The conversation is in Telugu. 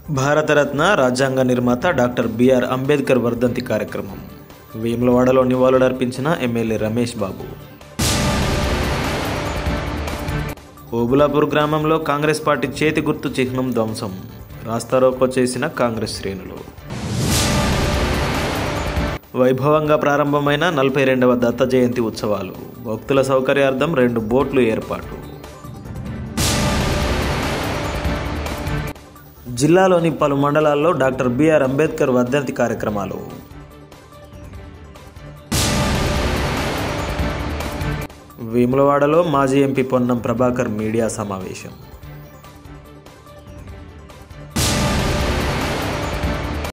భారతరత్న రాజ్యాంగ నిర్మాత డాక్టర్ బిఆర్ అంబేద్కర్ వర్ధంతి కార్యక్రమం వేములవాడలో నివాళులర్పించిన ఎమ్మెల్యే రమేష్ బాబు ఓబులాపూర్ గ్రామంలో కాంగ్రెస్ పార్టీ చేతి గుర్తు చిహ్నం ధ్వంసం రాస్తారోకో చేసిన కాంగ్రెస్ శ్రేణులు వైభవంగా ప్రారంభమైన నలభై రెండవ దత్త జయంతి ఉత్సవాలు భక్తుల సౌకర్యార్థం రెండు బోట్లు ఏర్పాటు జిల్లాలోని పలు మండలాల్లో డాక్టర్ బిఆర్ అంబేద్కర్ వర్ధంతి కార్యక్రమాలు వేములవాడలో మాజీ ఎంపీ పొన్నం ప్రభాకర్ మీడియా సమావేశం